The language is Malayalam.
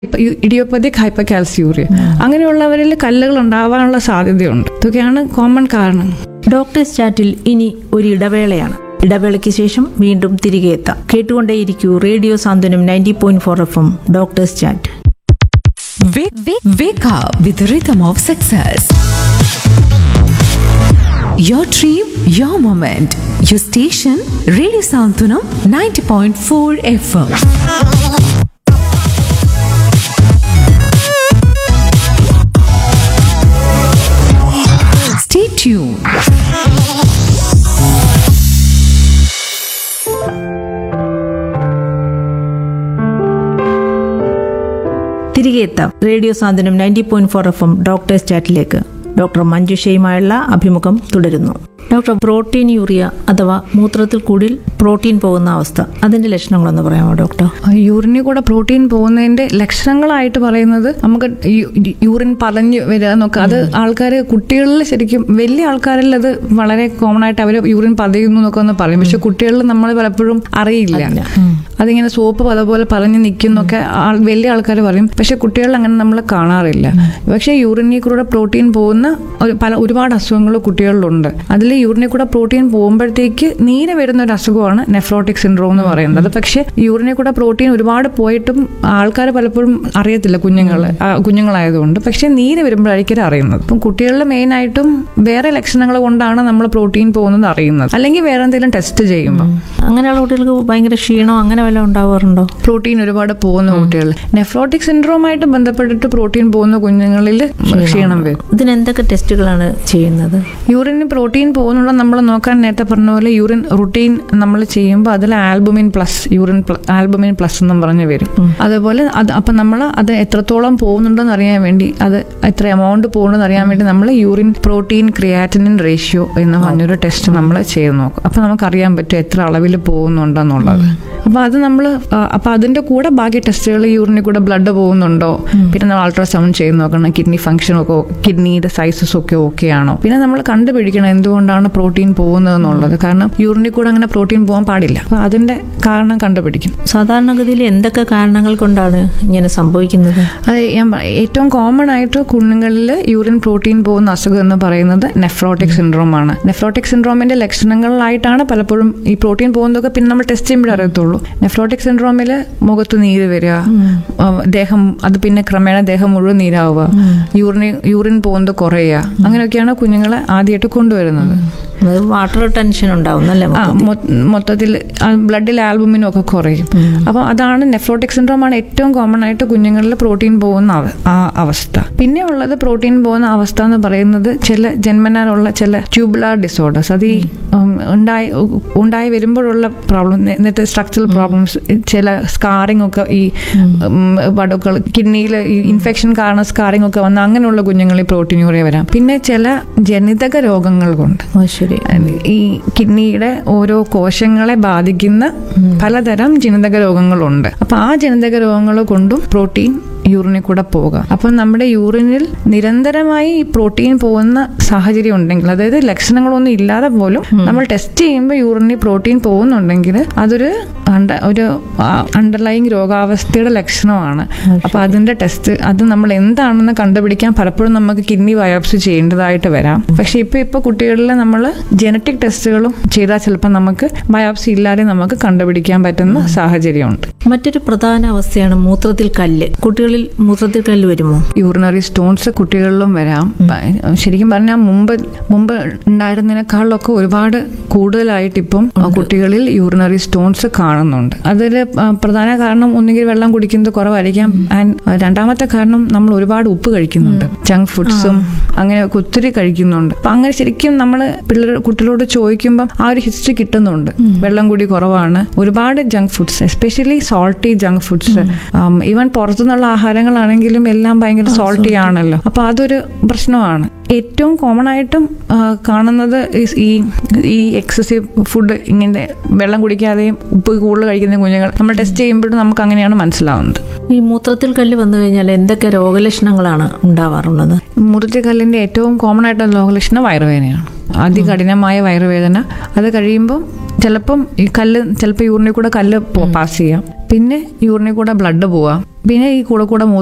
ഇഡിയോപ്പതിക് ഹൈപ്പർ കാൽസ്യൂറിയ അങ്ങനെയുള്ളവരിൽ കല്ലുകൾ ഉണ്ടാവാനുള്ള സാധ്യതയുണ്ട് ഇതൊക്കെയാണ് കോമൺ കാരണം ഡോക്ടേഴ്സ് ചാറ്റിൽ ഇനി ഒരു ഇടവേളയാണ് ഇടവേളയ്ക്ക് ശേഷം വീണ്ടും തിരികെ എത്താം കേട്ടുകൊണ്ടേയിരിക്കൂ radio Santhwanam ninety point four F M doctors chat Wake, wake, wake up with the rhythm of success. Your dream, your moment. Your station, Radio Santunam 90.4 FM. Stay tuned. തിരികെ എത്താം radio Santhwanam ninety point four F M doctors ചാറ്റിലേക്ക് ഡോക്ടർ മഞ്ജുഷയുമായുള്ള അഭിമുഖം തുടരുന്നു ഡോക്ടർ പ്രോട്ടീൻ യൂറിയ അഥവാ മൂത്രത്തിൽ കൂടി പ്രോട്ടീൻ പോകുന്ന അവസ്ഥ അതിന്റെ ലക്ഷണങ്ങളൊന്ന് പറയാമോ ഡോക്ടർ യൂറിനിൽ കൂടെ പ്രോട്ടീൻ പോകുന്നതിന്റെ ലക്ഷണങ്ങളായിട്ട് പറയുന്നത് നമുക്ക് യു- യൂറിൻ പതഞ്ഞ് വരിക എന്നൊക്കെ അത് ആൾക്കാർ കുട്ടികളിൽ ശരിക്കും വലിയ ആൾക്കാരിൽ അത് വളരെ കോമൺ ആയിട്ട് അവർ യൂറിൻ പതയുന്നു എന്നൊക്കെ ഒന്ന് പറയും പക്ഷെ കുട്ടികളിൽ നമ്മൾ പലപ്പോഴും അറിയില്ല അതിങ്ങനെ സോപ്പ് അതുപോലെ പറഞ്ഞ് നിൽക്കുന്നൊക്കെ ആൾ വലിയ ആൾക്കാർ പറയും പക്ഷെ കുട്ടികളിൽ അങ്ങനെ നമ്മൾ കാണാറില്ല പക്ഷേ യൂറിനിൽ കൂടെ പ്രോട്ടീൻ പോകുന്ന ഒരു- പല ഒരുപാട് അസുഖങ്ങൾ കുട്ടികളിലുണ്ട് അതിൽ യൂറിനിൽ കൂടെ പ്രോട്ടീൻ പോകുമ്പോഴത്തേക്ക് നീര് വരുന്ന ഒരു അസുഖമാണ് നെഫ്രോട്ടിക് സിൻഡ്രോം എന്ന് പറയുന്നത് പക്ഷേ യൂറിനിൽ കൂടെ പ്രോട്ടീൻ ഒരുപാട് പോയിട്ടും ആൾക്കാർ പലപ്പോഴും അറിയത്തില്ല കുഞ്ഞുങ്ങൾ കുഞ്ഞുങ്ങളായതുകൊണ്ട് പക്ഷേ നീര് വരുമ്പോഴായിരിക്കും അറിയുന്നത് അപ്പം കുട്ടികളിൽ മെയിൻ ആയിട്ടും വേറെ ലക്ഷണങ്ങൾ കൊണ്ടാണ് നമ്മൾ പ്രോട്ടീൻ പോകുന്നത് അറിയുന്നത് അല്ലെങ്കിൽ വേറെ എന്തെങ്കിലും ടെസ്റ്റ് ചെയ്യുമ്പോൾ അങ്ങനെയുള്ള കുട്ടികൾക്ക് ഭയങ്കര ക്ഷീണോ അങ്ങനെ വല്ലതും ഉണ്ടാവാറുണ്ടോ പ്രോട്ടീൻ ഒരുപാട് പോകുന്ന കുട്ടികൾ നെഫ്രോട്ടിക് സിൻഡ്രോമായിട്ട് ബന്ധപ്പെട്ടിട്ട് പ്രോട്ടീൻ പോകുന്ന കുഞ്ഞുങ്ങളിൽ ക്ഷീണം വരും ഇതിന് എന്തൊക്കെ ടെസ്റ്റുകളാണ് ചെയ്യുന്നത് യൂറിന് പ്രോട്ടീൻ പോകുന്നുള്ള നമ്മൾ നോക്കാൻ നേരത്തെ പറഞ്ഞ പോലെ യൂറിൻ റുട്ടീൻ നമ്മൾ ചെയ്യുമ്പോൾ അതിൽ albumin plus urine albumin plus എന്നും പറഞ്ഞ് വരും അതുപോലെ അത് അപ്പം നമ്മൾ അത് എത്രത്തോളം പോകുന്നുണ്ടെന്ന് അറിയാൻ വേണ്ടി അത് എത്ര എമൗണ്ട് പോകുന്നുണ്ടെന്ന് അറിയാൻ വേണ്ടി നമ്മൾ യൂറിൻ പ്രോട്ടീൻ ക്രിയാറ്റിനിൻ റേഷ്യോ എന്ന് പറഞ്ഞൊരു ടെസ്റ്റ് നമ്മൾ ചെയ്ത് നോക്കും അപ്പം നമുക്കറിയാൻ പറ്റും എത്ര അളവിൽ പോകുന്നുണ്ടെന്നുള്ളത് അപ്പോൾ അത് നമ്മൾ അപ്പോൾ അതിൻ്റെ കൂടെ ബാക്കി ടെസ്റ്റുകൾ യൂറിനിൽ കൂടെ ബ്ലഡ് പോകുന്നുണ്ടോ പിന്നെ നമ്മൾ അൾട്രാസൗണ്ട് ചെയ്ത് നോക്കണം കിഡ്നി ഫംഗ്ഷൻ ഒക്കെ കിഡ്നിയുടെ സൈസസ് ഒക്കെ ഓക്കെ ആണോ പിന്നെ നമ്മൾ കണ്ടുപിടിക്കണം എന്തുകൊണ്ടാണ് പ്രോട്ടീൻ പോകുന്നത് എന്നുള്ളത് കാരണം യൂറിനിൽ കൂടെ അങ്ങനെ പ്രോട്ടീൻ പോകാൻ പാടില്ല അപ്പോൾ അതിൻ്റെ കാരണം കണ്ടുപിടിക്കും സാധാരണഗതിയിൽ എന്തൊക്കെ കാരണങ്ങൾ കൊണ്ടാണ് ഇങ്ങനെ സംഭവിക്കുന്നത് അത് ഞാൻ പറ- ഏറ്റവും കോമൺ ആയിട്ട് കുഞ്ഞുങ്ങളിൽ യൂറിൻ പ്രോട്ടീൻ പോകുന്ന അസുഖം എന്ന് പറയുന്നത് നെഫ്രോട്ടിക് സിൻഡ്രോം ആണ് നെഫ്രോട്ടിക് സിൻഡ്രോമിന്റെ ലക്ഷണങ്ങളായിട്ടാണ് പലപ്പോഴും ഈ പ്രോട്ടീൻ പോകുന്നതൊക്കെ പിന്നെ നമ്മൾ ടെസ്റ്റ് ചെയ്യുമ്പോഴേ അറിയത്തുള്ളൂ നെഫ്രോട്ടിക് സിൻഡ്രോമിൽ മുഖത്ത് നീര് വരിക ആ, ദേഹം അത് പിന്നെ ക്രമേണ ദേഹം മുഴുവൻ നീരാവുക യൂറിൻ യൂറിൻ പോകുന്നത് കുറയുക അങ്ങനെയൊക്കെയാണ് കുഞ്ഞുങ്ങളെ ആദ്യമായിട്ട് കൊണ്ടുവരുന്നത് വാട്ടർ ടെൻഷൻ ഉണ്ടാവും അല്ലേ ആ മൊത്തത്തിൽ ബ്ലഡിൽ ആൽബുമിനും ഒക്കെ കുറയും അപ്പോൾ അതാണ് നെഫ്രോട്ടിക് സിൻഡ്രോം ആണ് ഏറ്റവും കോമൺ ആയിട്ട് കുഞ്ഞുങ്ങളിൽ പ്രോട്ടീൻ പോകുന്ന അവ- ആ അവസ്ഥ പിന്നെ ഉള്ളത് പ്രോട്ടീൻ പോകുന്ന അവസ്ഥ എന്ന് പറയുന്നത് ചില ജന്മനാലുള്ള ചില ട്യൂബുലാർ ഡിസോർഡേഴ്സ് അത് ഈ ഉം, ഉണ്ടായി ഉണ്ടായി വരുമ്പോഴുള്ള പ്രോബ്ലം നേരത്തെ സ്ട്രക്ചറൽ പ്രോബ്ലംസ് ചില സ്കാറിംഗ് ഒക്കെ ഈ വടുക്കൾ കിഡ്നിയിൽ ഈ ഇൻഫെക്ഷൻ കാരണം സ്കാറിംഗ് ഒക്കെ വന്ന അങ്ങനെയുള്ള കുഞ്ഞുങ്ങളിൽ പ്രോട്ടീൻ യൂറിയ വരാം പിന്നെ ചില ജനിതക രോഗങ്ങൾ കൊണ്ട് ഓ ശരി ഈ കിഡ്നിയുടെ ഓരോ കോശങ്ങളെ ബാധിക്കുന്ന പലതരം ജനിതക രോഗങ്ങളുണ്ട് അപ്പൊ ആ ജനിതക രോഗങ്ങൾ കൊണ്ടും പ്രോട്ടീൻ യൂറിനിൽ കൂടെ പോകാം അപ്പം നമ്മുടെ യൂറിനിൽ നിരന്തരമായി ഈ പ്രോട്ടീൻ പോകുന്ന സാഹചര്യം ഉണ്ടെങ്കിൽ അതായത് ലക്ഷണങ്ങളൊന്നും ഇല്ലാതെ പോലും നമ്മൾ ടെസ്റ്റ് ചെയ്യുമ്പോൾ യൂറിനിൽ പ്രോട്ടീൻ പോകുന്നുണ്ടെങ്കിൽ അതൊരു അണ്ട ഒരു അണ്ടർലൈങ് രോഗാവസ്ഥയുടെ ലക്ഷണമാണ് അപ്പൊ അതിന്റെ ടെസ്റ്റ് അത് നമ്മൾ എന്താണെന്ന് കണ്ടുപിടിക്കാൻ പലപ്പോഴും നമുക്ക് കിഡ്നി ബയോപ്സി ചെയ്യേണ്ടതായിട്ട് വരാം പക്ഷെ ഇപ്പൊ ഇപ്പൊ കുട്ടികളിൽ നമ്മൾ ജനറ്റിക് ടെസ്റ്റുകളും ചെയ്താൽ ചിലപ്പോൾ നമുക്ക് ബയോപ്സി ഇല്ലാതെ നമുക്ക് കണ്ടുപിടിക്കാൻ പറ്റുന്ന സാഹചര്യമുണ്ട് മറ്റൊരു പ്രധാന അവസ്ഥയാണ് മൂത്രത്തിൽ കല്ല് കുട്ടികളിൽ മൂത്രത്തിൽ കല്ല് വരുമോ യൂറിനറി സ്റ്റോൺസ് കുട്ടികളിലും വരാം പ- ശരിക്കും പറഞ്ഞാൽ മുമ്പ് മുമ്പ് ഉണ്ടായിരുന്നതിനേക്കാളൊക്കെ ഒരുപാട് കൂടുതലായിട്ട് ഇപ്പം കുട്ടികളിൽ യൂറിനറി സ്റ്റോൺസ് കാണുന്നുണ്ട് അതിൽ പ്രധാന കാരണം ഒന്നുകിൽ വെള്ളം കുടിക്കുന്നത് കുറവായിരിക്കാം ആൻഡ് രണ്ടാമത്തെ കാരണം നമ്മൾ ഒരുപാട് ഉപ്പ് കഴിക്കുന്നുണ്ട് ജങ്ക് ഫുഡ്സും അങ്ങനെ ഒത്തിരി കഴിക്കുന്നുണ്ട് അപ്പൊ അങ്ങനെ ശരിക്കും നമ്മൾ പിള്ളേർ കുട്ടികളോട് ചോദിക്കുമ്പം ആ ഒരു ഹിസ്റ്ററി കിട്ടുന്നുണ്ട് വെള്ളം കൂടി കുറവാണ് ഒരുപാട് junk foods especially salty junk foods even പുറത്തുനിന്നുള്ള ആഹാരങ്ങളാണെങ്കിലും എല്ലാം ഭയങ്കര സോൾട്ടി ആണല്ലോ അപ്പൊ അതൊരു പ്രശ്നമാണ് ഏറ്റവും കോമൺ ആയിട്ടും ആ, കാണുന്നത് ഈ- ഈ ഈ എക്സസീവ് ഫുഡ് ഇങ്ങനെ വെള്ളം കുടിക്കാതെയും ഉപ്പ് കൂടുതൽ കഴിക്കുന്ന കുഞ്ഞുങ്ങൾ നമ്മൾ ടെസ്റ്റ് ചെയ്യുമ്പോഴും നമുക്ക് അങ്ങനെയാണ് മനസ്സിലാവുന്നത് ഈ മൂത്രത്തിൽ കല്ല് വന്നു കഴിഞ്ഞാൽ എന്തൊക്കെ രോഗലക്ഷണങ്ങളാണ് ഉണ്ടാവാറുള്ളത് മുറിച്ചുകല്ലിന്റെ ഏറ്റവും കോമൺ ആയിട്ടുള്ള രോഗലക്ഷണം വയറുവേദനയാണ് അതികഠിനമായ വയറുവേദന അത് കഴിയുമ്പോൾ ചിലപ്പം ഈ കല്ല് ചിലപ്പോൾ യൂറിനിൽ കൂടെ കല്ല് പാസ് ചെയ്യാം പിന്നെ യൂറിനിൽ കൂടെ ബ്ലഡ് പോവാം പിന്നെ ഈ കൂടെ കൂടെ മൂത്രം